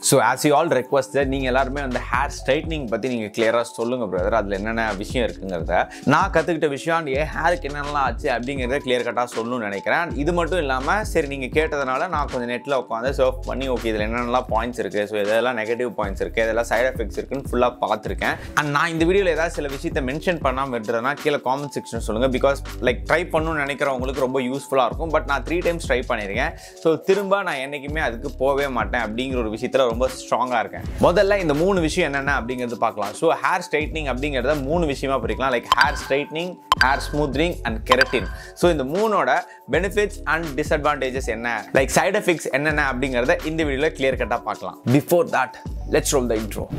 so as you all request நீங்கள் எல்லாருமே அந்த ஹேர் ஸ்ட்ரைட்னிங் பற்றி நீங்கள் கிளியராக சொல்லுங்கள் பிரதர் அதில் என்னென்ன விஷயம் இருக்குங்கிறத நான் கற்றுக்கிட்ட விஷயம் and என் ஹேருக்கு என்னென்னலாம் ஆச்சு அப்படிங்கிறத கிளியர் கட்டாக சொல்லணும்னு நினைக்கிறேன் And இது மட்டும் இல்லாமல் சரி நீங்கள் கேட்டதுனால நான் கொஞ்சம் நெட்டில் உட்காந்து சர்ஃப் பண்ணி ஓகே இதில் என்னென்னலாம் பாயிண்ட்ஸ் இருக்குது ஸோ இதெல்லாம் நெகட்டிவ் பாயிண்ட்ஸ் இருக்குது இதெல்லாம் சைட் எஃபெக்ட்ஸ் இருக்குன்னு ஃபுல்லாக பார்த்துருக்கேன் அண்ட் நான் இந்த வீடியோவில் ஏதாவது சில விஷயத்தை மென்ஷன் பண்ணாமல் விட்டுறேன்னா கீழே காமெண்ட் செக்ஷன் சொல்லுங்கள் பிகாஸ் லைக் ட்ரை பண்ணணும்னு நினைக்கிறவங்களுக்கு ரொம்ப யூஸ்ஃபுல்லாக இருக்கும் பட் நான் த்ரீ டைம்ஸ் ட்ரை பண்ணியிருக்கேன் ஸோ திரும்ப நான் என்றைக்குமே அதுக்கு போகவே மாட்டேன் அப்படிங்கிற ஒரு விஷயத்தில் ரொம்ப ஸ்ட்ராங்காக இருக்கேன் முதல்ல இந்த மூணு விஷயம் என்னென்ன அப்படிங்கிறது பார்க்கலாம் ஸோ ஹேர் ஸ்ட்ரைட்னிங் அப்படிங்கிறத மூணு விஷயமா பிரிக்கலாம் like hair straightening hair smoothening and keratin so இந்த மூணோட பெனிஃபிட்ஸ் அண்ட் டிஸ்அட்வான்டேஜஸ் என்ன லைக் சைட் எஃபெக்ட்ஸ் என்னென்ன அப்படிங்கிறத இந்த வீடியோவில் கிளியர் கட்டாக பார்க்கலாம் before that let's roll the intro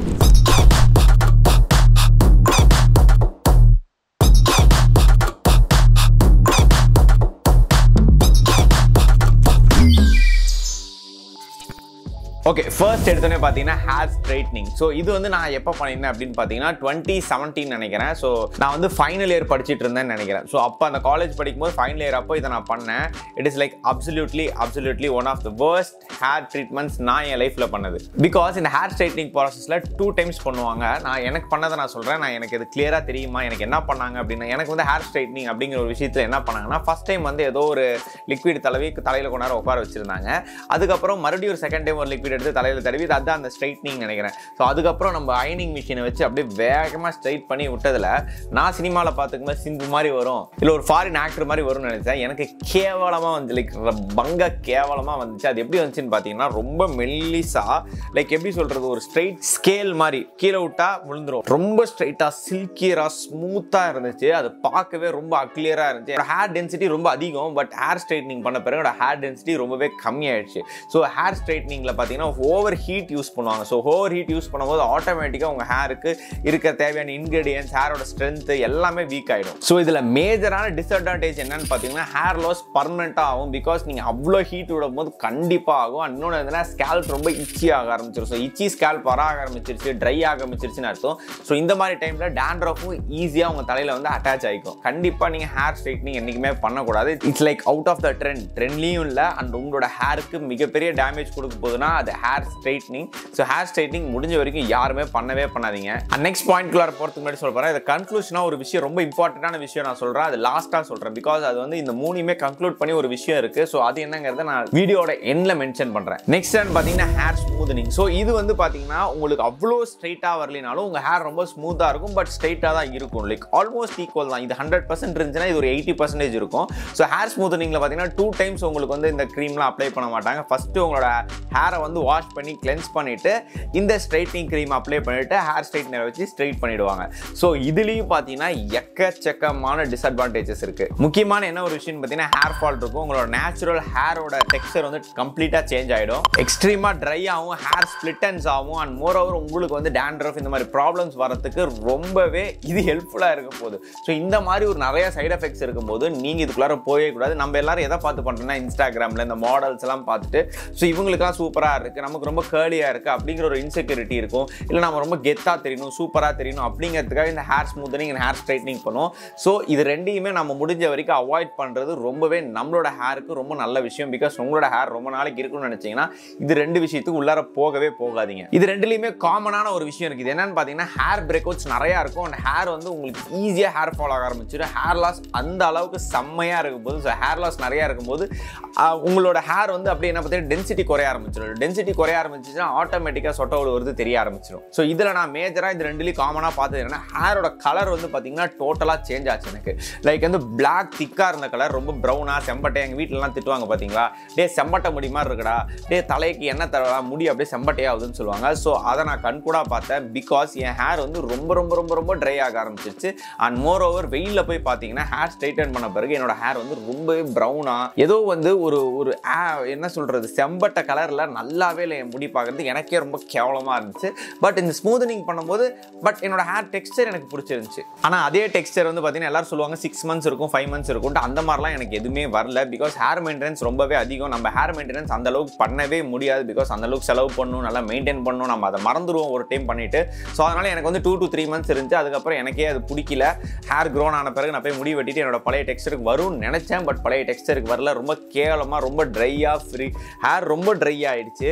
okay first எடுத்தோன்னே பார்த்தீங்கன்னா ஹேர் ஸ்ட்ரைட்னிங் ஸோ இது வந்து நான் எப்போ பண்ணியிருந்தேன் அப்படின்னு பார்த்தீங்கன்னா டுவெண்ட்டி செவன்டீன் நினைக்கிறேன் ஸோ நான் வந்து ஃபைனல் இயர் படிச்சிட்டு இருந்தேன்னு நினைக்கிறேன் ஸோ அப்போ அந்த காலேஜ் படிக்கும்போது ஃபைனல் இயர் அப்போ இதை நான் பண்ணேன் it is like absolutely absolutely one of the worst hair treatments நான் என் லைஃப்பில் பண்ணது பிகாஸ் இந்த ஹேர் ஸ்ட்ரைட்னிங் ப்ராசஸில் டூ டைம்ஸ் பண்ணுவாங்க நான் எனக்கு பண்ணதை நான் சொல்கிறேன் நான் எனக்கு இது கிளியராக தெரியுமா எனக்கு என்ன பண்ணாங்க அப்படின்னா எனக்கு வந்து ஹேர் ஸ்ட்ரைட்னிங் அப்படிங்கிற ஒரு விஷயத்தில் என்ன பண்ணாங்கன்னா ஃபஸ்ட் டைம் வந்து ஏதோ ஒரு லிக்விட் தடவி தலையில் கொண்டாட உட்கார வச்சிருந்தாங்க அதுக்கப்புறம் மறுபடியும் ஒரு செகண்ட் டைம் ஒரு லிக்விட் எடுத்து தலையில் தடவி அதுதான் அந்த ஸ்ட்ரைட்னிங் நினைக்கிறேன் ஸோ அதுக்கப்புறம் நம்ம அயனிங் மிஷினை வச்சு அப்படியே வேகமாக ஸ்ட்ரைட் பண்ணி விட்டதில் நான் சினிமாவில் பார்த்துக்கும்போது சிம்பு மாதிரி வரும் இல்லை ஒரு ஃபாரின் ஆக்டர் மாதிரி வரும்னு நினைச்சேன் எனக்கு கேவலமாக வந்து லைக் பங்க கேவலமாக வந்துச்சு அது எப்படி வந்துச்சுன்னு பார்த்தீங்கன்னா ரொம்ப மெல்லிசா லைக் எப்படி சொல்கிறது ஒரு ஸ்ட்ரைட் ஸ்கேல் மாதிரி கீழே விட்டா விழுந்துரும் ரொம்ப ஸ்ட்ரைட்டாக சில்கியராக ஸ்மூத்தாக இருந்துச்சு அது பார்க்கவே ரொம்ப அக்ளியராக இருந்துச்சு ஹேர் டென்சிட்டி ரொம்ப அதிகம் பட் ஹேர் ஸ்ட்ரைட்னிங் பண்ண பிறகு ஹேர் டென்சிட்டி ரொம்பவே கம்மியாயிடுச்சு ஸோ ஹேர் ஸ்ட்ரைட்னிங்கில் பார்த்தீங்கன்னா ஓவர் ஹீட் யூஸ் பண்ணுவாங்க ஸோ ஓவர் ஹீட் யூஸ் பண்ணும்போது ஆட்டோமேட்டிக்காக உங்கள் ஹேருக்கு இருக்க தேவையான இன்க்ரீடியன்ஸ் ஹேரோட ஸ்ட்ரென்த் எல்லாமே வீக் ஆகிடும் ஸோ இதில் மேஜரான டிஸ்அட்வான்டேஜ் என்னன்னு பார்த்தீங்கன்னா ஹேர் லாஸ் பர்மனெண்ட்டாக ஆகும் பிகாஸ் நீங்கள் அவ்வளோ ஹீட் விடும் போது கண்டிப்பாக ஆகும் இன்னொன்று என்னன்னா ஸ்கேல்ப் ரொம்ப இச்சி ஆக ஆரம்பிச்சிடும் ஸோ இச்சி ஸ்கேல்ப் வர ஆரம்பிச்சிருச்சு ட்ரை ஆக ஆரம்பிச்சிருச்சுன்னு அர்த்தம் ஸோ இந்த மாதிரி டைமில் டேண்ட்ரஃபும் ஈஸியாக உங்கள் தலையில் வந்து அட்டாச் ஆகிக்கும் கண்டிப்பாக நீங்கள் ஹேர் ஸ்ட்ரைட்னிங் என்றைக்குமே பண்ணக்கூடாது it's like out of the trend ட்ரெண்ட்லையும் இல்லை அண்ட் உங்களோட ஹேருக்கு மிகப்பெரிய டேமேஜ் கொடுக்க போகுதுன்னா அது hair straightening so hair straightening முடிஞ்ச வரைக்கும் யாருமே பண்ணவே பண்ணாதீங்க அண்ட் நெக்ஸ்ட் பாயிண்ட்குள்ளார போகிறதுக்கு முன்னாடி சொல்ல போகிறேன் இது கன்க்ளூஷனாக ஒரு விஷயம் ரொம்ப இம்பார்ட்டண்டான விஷயம் நான் சொல்கிறேன் அது லாஸ்ட்டாக சொல்கிறேன் பிகாஸ் அது வந்து இந்த மூணுமே கன்க்ளூட் பண்ணி ஒரு விஷயம் இருக்குது ஸோ அது என்னங்கிறத நான் வீடியோட எண்ணில் மென்ஷன் பண்ணுறேன் நெக்ஸ்ட் பார்த்தீங்கன்னா ஹேர் ஸ்மூதனிங் ஸோ இது வந்து பார்த்தீங்கன்னா உங்களுக்கு அவ்வளோ ஸ்ட்ரைட்டாக வரலினாலும் உங்கள் ஹேர் ரொம்ப ஸ்மூத்தாக இருக்கும் பட் ஸ்ட்ரைட்டாக தான் இருக்கும் லைக் ஆல்மோஸ்ட் ஈக்குவல் தான் இது ஹண்ட்ரட் பர்சன்ட் இருந்துச்சுன்னா இது ஒரு எயிட்டி பர்சன்டேஜ் இருக்கும் ஸோ ஹேர் ஸ்மூத்தனிங்கில் பார்த்தீங்கன்னா டூ டைம்ஸ் உங்களுக்கு வந்து இந்த க்ரீம்லாம் அப்ளை பண்ண மாட்டாங்க ஃபஸ்ட்டு உங்களோட ஹேரை வந்து வாஷ் பண்ணி கிளென்ஸ் பண்ணிவிட்டு இந்த ஸ்ட்ரைட்னிங் க்ரீம் அப்ளை பண்ணிவிட்டு ஹேர் ஸ்ட்ரைட்னர் வச்சு ஸ்ட்ரைட் பண்ணிவிடுவாங்க ஸோ இதுலேயும் பார்த்தீங்கன்னா எக்கச்சக்கமான டிஸ்அட்வான்டேஜஸ் இருக்குது முக்கியமான என்ன ஒரு விஷயம் பார்த்தீங்கன்னா ஹேர் ஃபால் இருக்கும் உங்களோட நேச்சுரல் ஹேரோட டெக்ஸ்சர் வந்து கம்ப்ளீட்டாக சேஞ்ச் ஆகிடும் எக்ஸ்ட்ரீமாக ட்ரை ஆகும் ஹேர் ஸ்பிளிட்டன்ஸ் ஆகும் அண்ட் மோர் ஓவர் உங்களுக்கு வந்து டேண்ட்ரஃப் இந்த மாதிரி ப்ராப்ளம்ஸ் வரத்துக்கு ரொம்பவே இது ஹெல்ப்ஃபுல்லாக இருக்க போகுது ஸோ இந்த மாதிரி ஒரு நிறைய சைட் எஃபெக்ட்ஸ் இருக்கும்போது நீங்கள் இதுக்குள்ளார போகவே கூடாது நம்ம எல்லாரும் எதை பார்த்து பண்ணுறோம்னா இன்ஸ்டாகிராமில் இந்த மாடல்ஸ் எல்லாம் பார்த்துட்டு ஸோ இவங்களுக்குலாம் சூப்பராக இருக்குது நமக்கு ரொம்ப கேர்லியாக இருக்குது அப்படிங்கிற ஒரு இன்செக்யூரிட்டி இருக்கும் இல்லை நம்ம ரொம்ப கெத்தாக தெரியணும் சூப்பராக தெரியணும் அப்படிங்கிறதுக்காக இந்த hair smoothening and hair straightening பண்ணுவோம் ஸோ இது ரெண்டையுமே நம்ம முடிஞ்ச வரைக்கும் அவாய்ட் பண்ணுறது ரொம்பவே நம்மளோட ஹேருக்கு ரொம்ப நல்ல விஷயம் பிகாஸ் உங்களோட ஹேர் ரொம்ப நாளைக்கு இருக்குன்னு நினச்சிங்கன்னா இது ரெண்டு விஷயத்துக்கு உள்ளார போகவே போகாதீங்க இது ரெண்டுலேயுமே காமனான ஒரு விஷயம் இருக்குது இது என்னன்னு பார்த்தீங்கன்னா ஹேர் பிரேக் அவுட்ஸ் நிறையா இருக்கும் அண்ட் ஹேர் வந்து உங்களுக்கு ஈஸியாக ஹேர் ஃபால் ஆக ஆரம்பிச்சிடும் ஹேர் லாஸ் அந்த அளவுக்கு செம்மையாக இருக்கும்போது ஸோ ஹேர் லாஸ் நிறையா இருக்கும்போது ஆஹ், உங்களோட ஹேர் வந்து அப்படியே என்ன பார்த்தீங்கன்னா டென்சிட்டி குறைய ஆரம்பிச்சிடும் டென்சிட்டி குறைய ஆரம்பிச்சிச்சுன்னா ஆட்டோமேட்டிக்காக சொட்ட வருது தெரிய ஆரம்பிச்சிடும் ஸோ இதில் நான் மேஜராக இது ரெண்டுலேயும் காமனாக பார்த்தது என்னன்னா ஹேரோட கலர் வந்து பார்த்தீங்கன்னா டோட்டலாக சேஞ்ச் ஆச்சு எனக்கு லைக் வந்து பிளாக் திக்காக இருந்த கலர் ரொம்ப ப்ரௌனாக செம்பட்டை எங்கள் வீட்டிலலாம் திட்டுவாங்க பார்த்தீங்களா டே செம்பட்டை முடி மாதிரி இருக்குடா டே தலைக்கு என்ன தரலாம் முடி அப்படியே செம்பட்டையாகுதுன்னு சொல்லுவாங்க ஸோ அதை நான் கண்கூடாக பார்த்தேன் பிகாஸ் என் ஹேர் வந்து ரொம்ப ரொம்ப ரொம்ப ரொம்ப ட்ரை ஆக ஆரம்பிச்சிருச்சு அண்ட் மோர் ஓவர் வெயிலில் போய் பார்த்தீங்கன்னா ஹேர் ஸ்ட்ரைட்டன் பண்ண பிறகு என்னோட ஹேர் வந்து ரொம்பவே ப்ரௌனாக ஏதோ வந்து ஒரு ஒரு ஆ- என்ன சொல்கிறது செம்பட்ட கலரில் நல்லாவே இல்லை என் முடி பார்க்குறது எனக்கே ரொம்ப கேவலமாக இருந்துச்சு பட் இந்த ஸ்மூதனிங் பண்ணும்போது பட் என்னோட ஹேர் டெக்ஸ்டர் எனக்கு பிடிச்சிருந்துச்சு ஆனால் அதே டெக்ஸ்டர் வந்து பார்த்தீங்கன்னா எல்லாரும் சொல்லுவாங்க சிக்ஸ் மந்த்ஸ் இருக்கும் ஃபைவ் மந்த்ஸ் இருக்கும்ட்டு அந்த மாதிரிலாம் எனக்கு எதுவுமே வரல பிகாஸ் ஹேர் மெயின்டெனன்ஸ் ரொம்பவே அதிகம் நம்ம ஹேர் மெயின்டெனன்ஸ் அந்த அளவுக்கு பண்ணவே முடியாது பிகாஸ் அந்த அளவுக்கு செலவு பண்ணணும் நல்லா மெயின்டைன் பண்ணணும் நம்ம அதை மறந்துடுவோம் ஒரு டைம் பண்ணிட்டு ஸோ அதனால எனக்கு வந்து டூ to த்ரீ மந்த்ஸ் இருந்துச்சு அதுக்கப்புறம் எனக்கே அது பிடிக்கல ஹேர் க்ரோன் ஆன பிறகு நான் போய் முடி வெட்டிட்டு என்னோட பழைய டெக்ஸ்டருக்கு வரும்னு நினைச்சேன் பட் பழைய டெக்ஸ்டருக்கு வரல ரொம்ப கேவலமாக ரொம்ப ட்ரையாக ஃப்ரீ ஹேர் ரொம்ப ட்ரை ஆயிடுச்சு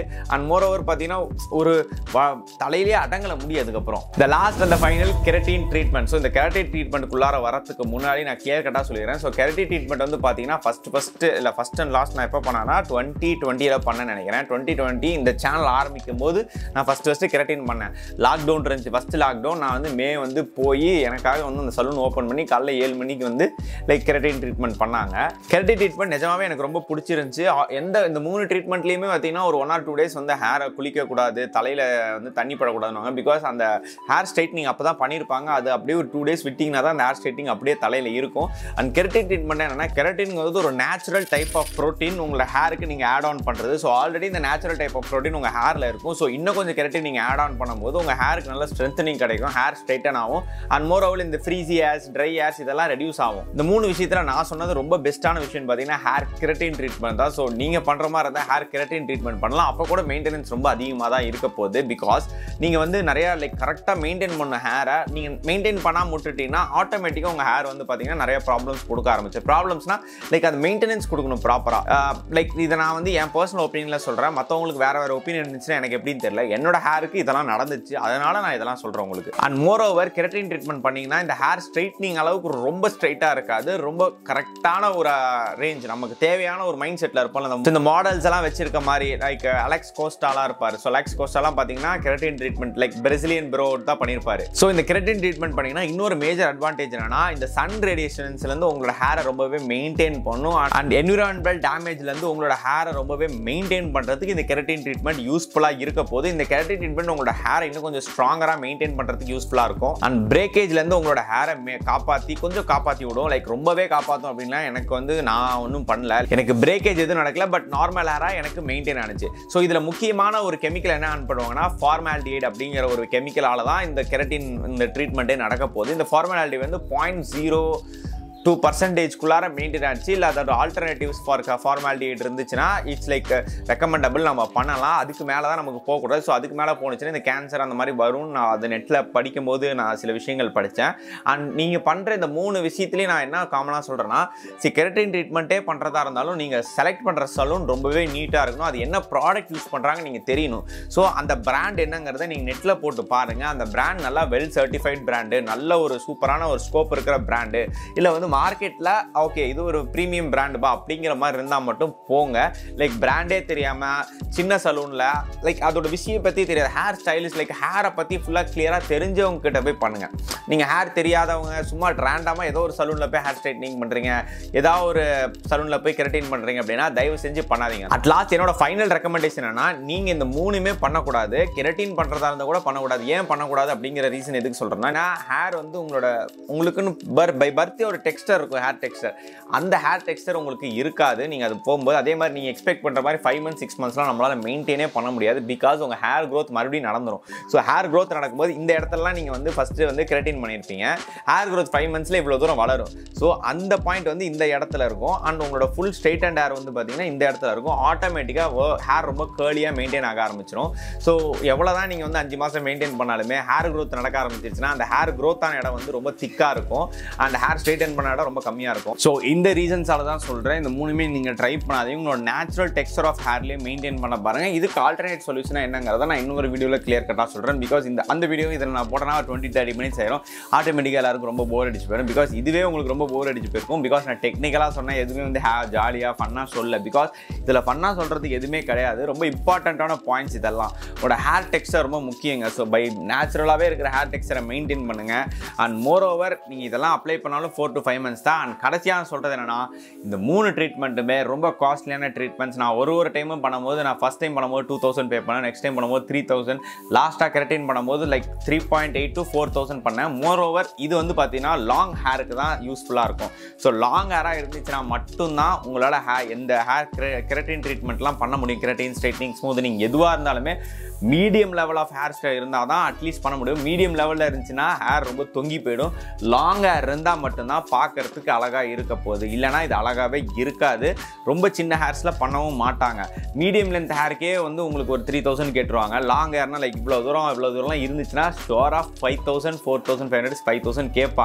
அண்ட் மோர் ஓவர் பார்த்தீங்கன்னா ஒரு வ- தலையிலேயே அடங்கல முடியும் அதுக்கப்புறம் இந்த லாஸ்ட் அந்த ஃபைனல் கெரட்டின் ட்ரீட்மெண்ட் ஸோ இந்த கெரட்டின் ட்ரீட்மெண்ட்டுக்குள்ளார வரதுக்கு முன்னாடி நான் கிளியர் கட்டாக சொல்லிடுறேன் ஸோ கெரட்டின் ட்ரீட்மெண்ட் வந்து பார்த்தீங்கன்னா ஃபஸ்ட் ஃபஸ்ட்டு இல்லை ஃபஸ்ட் அண்ட் லாஸ்ட் நான் எப்போ பண்ணேன்னா டுவெண்ட்டி டுவெண்ட்டியில் பண்ணேன்னு நினைக்கிறேன் டுவெண்ட்டி டுவெண்ட்டி இந்த சேனல் ஆரம்பிக்கும் போது நான் ஃபஸ்ட்டு ஃபஸ்ட்டு கெரட்டின் பண்ணேன் லாக்டவுன் இருந்துச்சு ஃபஸ்ட்டு லாக்டவுன் நான் வந்து மே வந்து போய் எனக்காக வந்து அந்த சலூன் ஓப்பன் பண்ணி காலைல ஏழு மணிக்கு வந்து லைக் கெரட்டின் ட்ரீட்மெண்ட் பண்ணாங்க கெரட்டின் ட்ரீட்மெண்ட் நிஜமாவே எனக்கு ரொம்ப பிடிச்சிருந்துச்சு ஆ- எந்த இந்த மூணு ட்ரீட்மெண்ட்லேயுமே பார்த்தீங்கன்னா ஒரு ஒன் ஆர் டூ டேஸ் வந்து ஹேரை குளிக்கக்கூடாது தலையில் வந்து தண்ணி படக்கூடாதுன்னு பிகாஸ் அந்த ஹேர் ஸ்ட்ரைட்னிங் அப்போ தான் பண்ணியிருப்பாங்க அது அப்படியே ஒரு டூ டேஸ் விட்டிங்கன்னா தான் அந்த ஹேர் ஸ்ட்ரைட்னிங் அப்படியே தலையில் இருக்கும் அண்ட் கெரட்டின் ட்ரீட்மெண்ட் என்னன்னா கெரட்டின் வந்து ஒரு நேச்சுரல் டைப் ஆஃப் ப்ரோட்டீன் உங்களை ஹேருக்கு நீங்கள் ஆட் ஆன் பண்ணுறது ஸோ ஆல்ரெடி இந்த நேச்சுரல் டைப் ஆஃப் ப்ரோட்டீன் உங்கள் ஹேரில் இருக்கும் ஸோ இன்னும் கொஞ்சம் கெரட்டின் நீங்கள் ஆட் ஆன் பண்ணும்போது உங்கள் ஹேருக்கு நல்ல ஸ்ட்ரென்த்தனிங் கிடைக்கும் ஹேர் ஸ்ட்ரைட்டன் ஆகும் அண்ட் மோர் ஓவர் இந்த ஃப்ரீசி ஹேர்ஸ் ட்ரை ஹேர்ஸ் இதெல்லாம் ரெடியூஸ் ஆகும் இந்த மூணு விஷயத்தில் நான் சொன்னது ரொம்ப பெஸ்ட்டான விஷயம் பார்த்தீங்கன்னா ஹேர் கெரட்டின் ட்ரீட்மெண்ட் தான் ஸோ நீங்கள் பண்ணுற மாதிரி இருந்தால் ஹேர் கெரட்டின் ட்ரீட்மெண்ட் பண்ணலாம் அப்போ கூட மெயின்டெனன்ஸ் ரொம்ப அதிகமாக தான் இருக்க போகுது பிகாஸ் நீங்கள் வந்து நிறையா லைக் கரெக்டாக மெயின்டைன் பண்ண ஹேரை நீங்கள் மெயின்டைன் பண்ணாமல் விட்டுட்டீங்கன்னா ஆட்டோமேட்டிக்காக உங்கள் ஹேர் வந்து பார்த்தீங்கன்னா நிறைய ப்ராப்ளம்ஸ் கொடுக்க ஆரம்பிச்சு ப்ராப்ளம்ஸ்னா லைக் அது மெயின்டெனன்ஸ் கொடுக்கணும் ப்ராப்பராக லைக் இதை நான் வந்து என் பர்சனல் ஒப்பீனியனில் சொல்கிறேன் மற்றவங்களுக்கு வேறு வேறு ஒப்பீனியன் இருந்துச்சுன்னா எனக்கு எப்படின்னு தெரியல என்னோட ஹேருக்கு இதெல்லாம் நடந்துச்சு அதனால நான் இதெல்லாம் சொல்கிறேன் உங்களுக்கு and moreover keratin treatment பண்ணீங்கன்னா இந்த ஹேர் ஸ்ட்ரைட்னிங் அளவுக்கு ரொம்ப ஸ்ட்ரைட்டாக இருக்காது ரொம்ப கரெக்டான ஒரு ரேஞ்ச் நமக்கு தேவையான ஒரு மைண்ட் செட்டில் இருப்போம் இந்த- இந்த மாடல்ஸ் எல்லாம் வச்சிருக்க மாதிரி லைக் அலெக்ஸ் கோஸ்டாலாம் இருப்பார் ஸோ அலெக்ஸ் கோஸ்டாலாம் பார்த்தீங்கன்னா கெரட்டின் ட்ரீட்மெண்ட் லைக் பிரசிலியன் ப்ரோ தான் பண்ணியிருப்பாரு ஸோ இந்த கெரட்டின் ட்ரீட்மெண்ட் பண்ணீங்கன்னா இன்னொரு மேஜர் அட்வான்டேஜ் என்னன்னா இந்த சன் ரேடியேஷன்ஸ்லேருந்து உங்களோட ஹேரை ரொம்பவே மெயின்டைன் பண்ணும் அண்ட் என்விரான்மெண்டல் டேமேஜ்லேருந்து உங்களோட ஹேரை ரொம்பவே மெயின்டைன் பண்ணுறதுக்கு இந்த கெரட்டின் ட்ரீட்மெண்ட் யூஸ்ஃபுல்லாக இருக்க போது இந்த கெரட்டின் ட்ரீட்மெண்ட் உங்களோட ஹேரை இன்னும் கொஞ்சம் ஸ்ட்ராங்கராக மெயின்டைன் பண்ணுறதுக்கு யூஸ்ஃபுல்லாக இருக்கும் அண்ட் பிரேக்கேஜ்லேருந்து உங்களோட ஹேரை காப்பாற்றி கொஞ்சம் காப்பாற்றி விடும் லைக் ரொம்பவே காப்பாற்றும் அப்படின்னா எனக்கு வந்து நான் ஒன்றும் பண்ணல எனக்கு பிரேக்கேஜ் எதுவும் நடக்கல பட் நார்மல் ஹேராக எனக்கு மெயின்டைன் ஆனிச்சு ஸோ இதில் முக்கியமான ஒரு கெமிக்கல் என்ன ஆன் பண்ணுவாங்கன்னா ஃபார்மாலிட்டியேட் அப்படிங்கிற ஒரு கெமிக்கலால தான் இந்த கெரட்டின் இந்த ட்ரீட்மெண்ட்டே நடக்க போகுது இந்த ஃபார்மாலிட்டி வந்து பாயிண்ட் ஜீரோ டூ பர்சன்டேஜ்குள்ளார மெயின்டைன் ஆச்சு இல்லை அதோட ஆல்டர்னேட்டிவ்ஸ் ஃபார் ஃபார்மாலிட்டி இருந்துச்சுன்னா இட்ஸ் லைக் ரெக்கமெண்டபிள் நம்ம பண்ணலாம் அதுக்கு மேலே தான் நமக்கு போகக்கூடாது ஸோ அதுக்கு மேலே போணுச்சுன்னா இந்த கேன்சர் அந்த மாதிரி வரும் நான் அது நெட்டில் படிக்கும்போது நான் சில விஷயங்கள் படித்தேன் அண்ட் நீங்கள் பண்ணுற இந்த மூணு விஷயத்துலேயும் நான் என்ன காமனாக சொல்கிறேன்னா சி கெரட்டின் ட்ரீட்மெண்ட்டே பண்ணுறதா இருந்தாலும் நீங்கள் செலக்ட் பண்ணுற சலூன் ரொம்பவே நீட்டாக இருக்கணும் அது என்ன ப்ராடக்ட் யூஸ் பண்ணுறாங்க நீங்கள் தெரியணும் ஸோ அந்த பிராண்ட் என்னங்கிறத நீங்கள் நெட்டில் போட்டு பாருங்கள் அந்த பிராண்ட் நல்லா வெல் சர்டிஃபைட் பிராண்டு நல்ல ஒரு சூப்பரான ஒரு ஸ்கோப் இருக்கிற பிராண்டு இல்லை வந்து மார்க்கெட்டில் ஓகே இது ஒரு ப்ரீமியம் பிராண்டுப்பா அப்படிங்கிற மாதிரி இருந்தால் மட்டும் போங்க லைக் பிராண்டே தெரியாமல் சின்ன சலூனில் லைக் அதோட விஷயம் பற்றி தெரியாது ஹேர் ஸ்டைலிஷ் லைக் ஹேரை பற்றி ஃபுல்லாக கிளியராக தெரிஞ்சவங்க கிட்ட போய் பண்ணுங்கள் நீங்கள் ஹேர் தெரியாதவங்க சும்மா ரேண்டமாக ஏதோ ஒரு சலூனில் போய் ஹேர் ஸ்ட்ரைட்னிங் பண்ணுறீங்க ஏதாவது ஒரு சலூனில் போய் கெரட்டின் பண்ணுறீங்க அப்படின்னா தயவு செஞ்சு பண்ணாதீங்க அட் லாஸ்ட் என்னோட ஃபைனல் ரெக்கமெண்டேஷன் என்னன்னா நீங்கள் இந்த மூணுமே பண்ணக்கூடாது கெரட்டின் பண்ணுறதா இருந்தால் கூட பண்ணக்கூடாது ஏன் பண்ணக்கூடாது அப்படிங்கிற ரீசன் எதுக்கு சொல்கிறேன்னா ஹேர் வந்து உங்களோட உங்களுக்குன்னு பர் பை பர்த்தே ஒரு டெக்ஸ்டர் இருக்கும் ஹேர் டெக்ஸ்டர் அந்த ஹேர் டெக்ஸ்டர் உங்களுக்கு இருக்காது நீங்கள் அது போகும்போது அதே மாதிரி நீங்கள் எக்ஸ்பெக்ட் பண்ணுற மாதிரி ஃபைவ் மந்த்ஸ் சிக்ஸ் மந்த்ஸ்லாம் நம்மளால் மெயின்டைனே பண்ண முடியாது பிகாஸ் உங்கள் ஹேர் growth மறுபடியும் நடந்துரும் ஸோ ஹேர் growth நடக்கும்போது இந்த இடத்துலலாம் நீங்கள் வந்து ஃபஸ்ட்டு வந்து கெரட்டின் பண்ணியிருப்பீங்க ஹேர் growth ஃபைவ் மந்த்ஸில் இவ்வளோ தூரம் வளரும் ஸோ அந்த பாயிண்ட் வந்து இந்த இடத்துல இருக்கும் அண்ட் உங்களோட ஃபுல் ஸ்ட்ரெயிட் அண்ட் ஹேர் வந்து பார்த்தீங்கன்னா இந்த இடத்துல இருக்கும் ஆட்டோமேட்டிக்காக ஹேர் ரொம்ப கேர்லியாக மெயின்டைன் ஆக ஆரம்பிச்சிடும் ஸோ எவ்வளோ தான் நீங்கள் வந்து அஞ்சு மாதம் மெயின்டைன் பண்ணாலுமே ஹேர் growth நடக்க ஆரம்பிச்சிருச்சுன்னா அந்த ஹேர் growth-ஆன இடம் வந்து ரொம்ப திக்காக இருக்கும் அண்ட் ஹேர் ஸ்ட்ரெயிட்டன் பண்ண இடம் ரொம்ப கம்மியாக இருக்கும் ஸோ இந்த ரீசன்ஸால தான் சொல்கிறேன் இந்த மூணுமே நீங்கள் ட்ரை பண்ணாதீங்க உங்களோட நேச்சுரல் டெக்ஸ்டர் ஆஃப் ஹேர்லேயே மெயின்டைன் பண்ண பாருங்க இதுக்கு ஆல்டர்னேட் சொல்யூஷன் என்னங்கிறத நான் இன்னொரு வீடியோவில் கிளியர் கட்டாக சொல்கிறேன் பிகாஸ் இந்த அந்த வீடியோ இதில் நான் போட்டேன்னா டுவெண்ட்டி தேர்ட்டி மினிட்ஸ் ஆயிரும் ஆட்டோமேட்டிக்காக எல்லாருக்கும் ரொம்ப போர் அடிச்சு போயிடும் பிகாஸ் இதுவே உங்களுக்கு ரொம்ப போர் அடிச்சு போயிருக்கும் பிகாஸ் நான் டெக்னிக்கலாக சொன்னேன் எதுவுமே வந்து ஹே ஜாலியாக ஃபன்னாக சொல்ல பிகாஸ் இதில் ஃபன்னாக சொல்கிறதுக்கு எதுவுமே கிடையாது ரொம்ப இம்பார்ட்டண்ட்டான பாயிண்ட்ஸ் இதெல்லாம் உங்களோட ஹேர் டெக்ஸ்டர் ரொம்ப முக்கியங்க ஸோ பை நேச்சுரலாகவே இருக்கிற ஹேர் டெக்ஸ்டரை மெயின்டைன் பண்ணுங்கள் அண்ட் மோர் ஓவர் நீங்கள் இதெல்லாம் அப்ளை பண்ணாலும் ஃபோர் to ஃபைவ் மந்த்ஸ் தான் அண்ட் கடைசியாக சொல்கிறது என்னன்னா இந்த மூணு ட்ரீட்மெண்ட்டுமே ரொம்ப காஸ்ட்லியான ட்ரீட்மெண்ட்ஸ் நான் ஒரு ஒரு டைமும் பண்ணும்போது நான் ஃபஸ்ட் டைம் பண்ணும்போது டூ தௌசண்ட் பே பண்ணேன் நெக்ஸ்ட் டைம் பண்ணும்போது த்ரீ தௌசண்ட் லாஸ்ட்டாக கெரட்டின் பண்ணும்போது like three point eight to four thousand பண்ணேன் மோர் ஓவர் இது வந்து பார்த்தீங்கன்னா லாங் ஹேருக்கு தான் யூஸ்ஃபுல்லாக இருக்கும் ஸோ லாங் ஹேராக இருந்துச்சுன்னா மட்டும்தான் உங்களால் ஹே எந்த ஹேர் கெரட்டின் ட்ரீட்மெண்ட்லாம் பண்ண முடியும் கெரட்டின் ஸ்ட்ரைட்னிங் ஸ்மூதனிங் எதுவாக இருந்தாலுமே medium level of hair style இருந்தால் தான் அட்லீஸ்ட் பண்ண முடியும் மீடியம் லெவலில் இருந்துச்சுன்னா ஹேர் ரொம்ப தொங்கி போயிடும் லாங் ஹேர் இருந்தால் மட்டும்தான் பார்க்கறதுக்கு அழகாக இருக்க போகுது இல்லைனா இது அழகாகவே இருக்காது ரொம்ப சின்ன ஹேர்ஸில் பண்ணவும் மாட்டாங்க மீடியம் லென்த் ஹேருக்கே வந்து உங்களுக்கு ஒரு த்ரீ தௌசண்ட் கேட்டுருவாங்க லாங் ஹேர்னா லைக் இவ்வளோ தூரம் இவ்வளோ தூரம்லாம் இருந்துச்சுன்னா ஷோராக five thousand four thousand five hundred five thousand கேட்பாங்க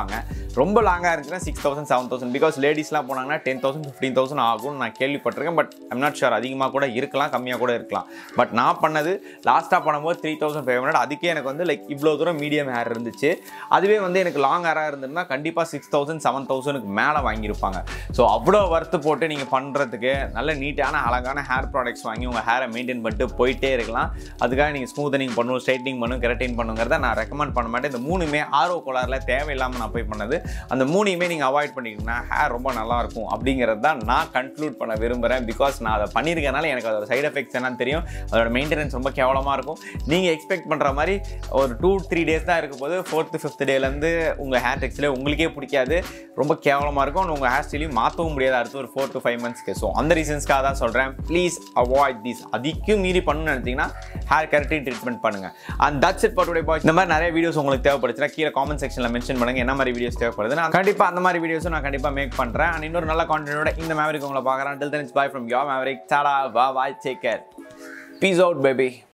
ரொம்ப லாங்காக இருந்துச்சுன்னா six thousand seven thousand because லேடிஸ்லாம் போனாங்கன்னா டென் தௌசண்ட் ஃபிஃப்டீன் தௌசண்ட் ஆகும்னு நான் கேள்விப்பட்டிருக்கேன் பட் ஐம் நாட் ஷுர் அதிகமாக கூட இருக்கலாம் கம்மியாக கூட இருக்கலாம் பட் நான் பண்ணது லாஸ்ட்டாக பண்ணும்போது த்ரீ தௌசண்ட் ஃபைவ் ஹண்ட்ரட் அதுக்கே எனக்கு வந்து லைக் இவ்வளோ தூரம் மீடியம் ஹேர் இருந்துச்சு அதுவே வந்து எனக்கு லாங் ஹேராக இருந்ததுன்னா கண்டிப்பாக சிக்ஸ் தௌசண்ட் செவன் தௌசண்ட்க்கு மேலே வாங்கியிருப்பாங்க ஸோ அவ்வளோ ஒர்த்து போட்டு நீங்கள் பண்ணுறதுக்கு நல்ல நீட்டான அழகான ஹேர் ப்ராடக்ட்ஸ் வாங்கி உங்கள் ஹேரை மெயின்டைன் பண்ணிட்டு போயிட்டே இருக்கலாம் அதுக்காக நீங்கள் ஸ்மூத்தனிங் பண்ணணும் ஸ்ட்ரைட்னிங் பண்ணணும் கெரட்டின் பண்ணுங்கிறத நான் ரெக்கமெண்ட் பண்ண மாட்டேன் இந்த மூணுமே ஆர்வ கோளாறில் தேவையில்லாமல் நான் போய் பண்ணது அந்த மூணையுமே நீங்கள் அவாய்ட் பண்ணிக்கிட்டீங்கன்னா ஹேர் ரொம்ப நல்லா இருக்கும் அப்படிங்கிறது தான் நான் கன்க்ளூட் பண்ண விரும்புகிறேன் பிகாஸ் நான் அதை பண்ணியிருக்கனால எனக்கு அதோட சைடு எஃபெக்ட்ஸ் என்னன்னு தெரியும் அதோட மெயின்டெனன்ஸ் ரொம்ப கேவலமாக இருக்கும் நீங்கள் எக்ஸ்பெக்ட் பண்ணுற மாதிரி ஒரு டூ த்ரீ டேஸ் தான் இருக்கும் போது ஃபோர்த்து ஃபிஃப்த் டேலேருந்து உங்கள் ஹேர் டெக்ஸ்டில் உங்களுக்கே பிடிக்காது ரொம்ப கேவலமாக இருக்கும் உங்கள் ஹேர் ஸ்டைலையும் மாற்றவும் முடியாது அடுத்து ஒரு ஃபோர் டு ஃபைவ் மந்த்ஸ்க்கு ஸோ அந்த ரீசன்ஸ்க்காக தான் சொல்கிறேன் ப்ளீஸ் அவாய்ட் தீஸ் அதிகம் மீறி பண்ணணும்னு நினச்சிங்கன்னா ஹேர் கரெக்டிங் ட்ரீட்மெண்ட் பண்ணுங்கள் and that's it for today bye இந்த மாதிரி நிறைய வீடியோஸ் உங்களுக்கு தேவைப்படுச்சுன்னா கீழே காமெண்ட் செக்ஷனில் மென்ஷன் பண்ணுங்க என்ன மாதிரி வீடியோஸ் தேவைப்படுது நான் கண்டிப்பாக அந்த மாதிரி வீடியோஸும் நான் கண்டிப்பாக மேக் பண்ணுறேன் அண்ட் இன்னொரு நல்ல கான்டென்ட்டோட இந்த மேவரிக் உங்களை பார்க்குறேன் till then it's bye from yo Maverick சாடா வா வாய் take care peace out baby